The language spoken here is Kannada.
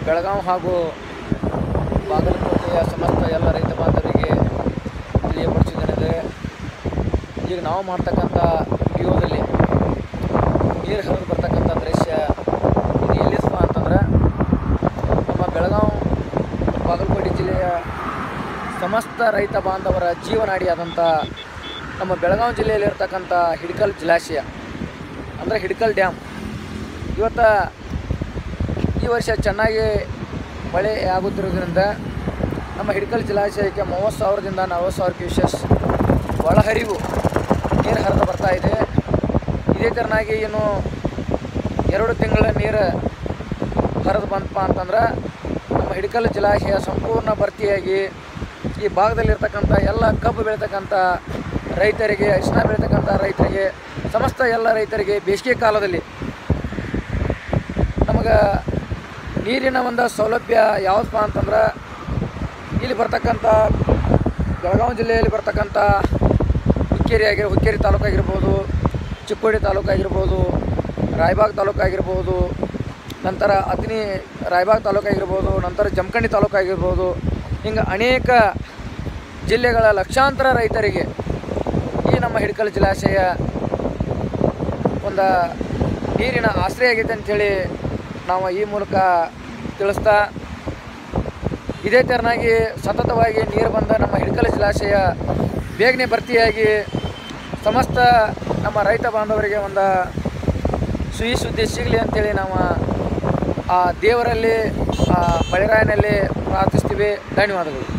ಬೆಳಗಾವಿ ಹಾಗೂ ಬಾಗಲಕೋಟೆಯ ಸಮಸ್ತ ಎಲ್ಲ ರೈತ ಬಾಂಧವರಿಗೆ ತಿಳಿಯಪಡಿಸಿದ್ದೇನೆಂದರೆ ಈಗ ನಾವು ಮಾಡ್ತಕ್ಕಂಥ ವಿಡಿಯೋದಲ್ಲಿ ನೀರು ಹರಿದು ಬರ್ತಕ್ಕಂಥ ದೃಶ್ಯ ಇದು ಎಲ್ಲಿಸಪ್ಪ ಅಂತಂದ್ರೆ ನಮ್ಮ ಬೆಳಗಾವಿ ಬಾಗಲಕೋಟೆ ಜಿಲ್ಲೆಯ ಸಮಸ್ತ ರೈತ ಬಾಂಧವರ ಜೀವನಾಡಿಯಾದಂಥ ನಮ್ಮ ಬೆಳಗಾವಿ ಜಿಲ್ಲೆಯಲ್ಲಿರ್ತಕ್ಕಂಥ ಹಿಡ್ಕಲ್ ಜಲಾಶಯ ಅಂದರೆ ಹಿಡ್ಕಲ್ ಡ್ಯಾಮ್ ಇವತ್ತು ಈ ವರ್ಷ ಚೆನ್ನಾಗಿ ಮಳೆ ಆಗುತ್ತಿರೋದ್ರಿಂದ ನಮ್ಮ ಹಿಡ್ಕಲ್ ಜಲಾಶಯಕ್ಕೆ ಮೂವತ್ತು ಸಾವಿರದಿಂದ ನಲವತ್ತು ಸಾವಿರ ಕ್ಯೂಸೆಸ್ ಒಳಹರಿವು ನೀರು ಹರಿದು ಬರ್ತಾ ಇದೆ ಇದೇ ಥರನಾಗಿ ಇನ್ನು ಎರಡು ತಿಂಗಳ ನೀರು ಹರಿದು ಬಂತಪ್ಪ ಅಂತಂದ್ರೆ ನಮ್ಮ ಹಿಡ್ಕಲ್ ಜಲಾಶಯ ಸಂಪೂರ್ಣ ಭರ್ತಿಯಾಗಿ ಈ ಭಾಗದಲ್ಲಿರ್ತಕ್ಕಂಥ ಎಲ್ಲ ಕಬ್ಬು ಬೆಳೀತಕ್ಕಂಥ ರೈತರಿಗೆ ಅರಿಶಿನ ಬೆಳೀತಕ್ಕಂಥ ರೈತರಿಗೆ ಸಮಸ್ತ ಎಲ್ಲ ರೈತರಿಗೆ ಬೇಸಿಗೆ ಕಾಲದಲ್ಲಿ ನಮಗೆ ನೀರಿನ ಒಂದು ಸೌಲಭ್ಯ ಯಾವುದಪ್ಪ ಅಂತಂದ್ರೆ ಇಲ್ಲಿ ಬರ್ತಕ್ಕಂಥ ಬೆಳಗಾವಿ ಜಿಲ್ಲೆಯಲ್ಲಿ ಬರ್ತಕ್ಕಂಥ ಹುಕ್ಕೇರಿ ಆಗಿರೋ ಹುಕ್ಕೇರಿ ತಾಲೂಕು ಆಗಿರ್ಬೋದು ಚಿಕ್ಕೋಡಿ ತಾಲೂಕು ಆಗಿರ್ಬೋದು ರಾಯಬಾಗ್ ತಾಲೂಕು ಆಗಿರ್ಬೋದು ನಂತರ ಅತ್ನಿ ರಾಯಬಾಗ್ ತಾಲೂಕು ಆಗಿರ್ಬೋದು ನಂತರ ಜಮಖಂಡಿ ತಾಲೂಕು ಆಗಿರ್ಬೋದು ಹಿಂಗೆ ಅನೇಕ ಜಿಲ್ಲೆಗಳ ಲಕ್ಷಾಂತರ ರೈತರಿಗೆ ಈ ನಮ್ಮ ಹಿಡ್ಕಲ್ ಜಲಾಶಯ ಒಂದು ನೀರಿನ ಆಶ್ರಯ ಆಗೈತೆ ಅಂಥೇಳಿ ನಾವು ಈ ಮೂಲಕ ತಿಳಿಸ್ತಾ ಇದೇ ಥರನಾಗಿ ಸತತವಾಗಿ ನೀರು ಬಂದ ನಮ್ಮ ಹಿಡ್ಕಲ್ ಜಲಾಶಯ ಬೇಗನೆ ಭರ್ತಿಯಾಗಿ ಸಮಸ್ತ ನಮ್ಮ ರೈತ ಬಾಂಧವರಿಗೆ ಒಂದು ಸಿಹಿ ಸುದ್ದಿ ಸಿಗಲಿ ಅಂತೇಳಿ ನಾವು ಆ ದೇವರಲ್ಲಿ ಆ ಬಳಿರಾಯನಲ್ಲಿ ಪ್ರಾರ್ಥಿಸ್ತೀವಿ ಧನ್ಯವಾದಗಳು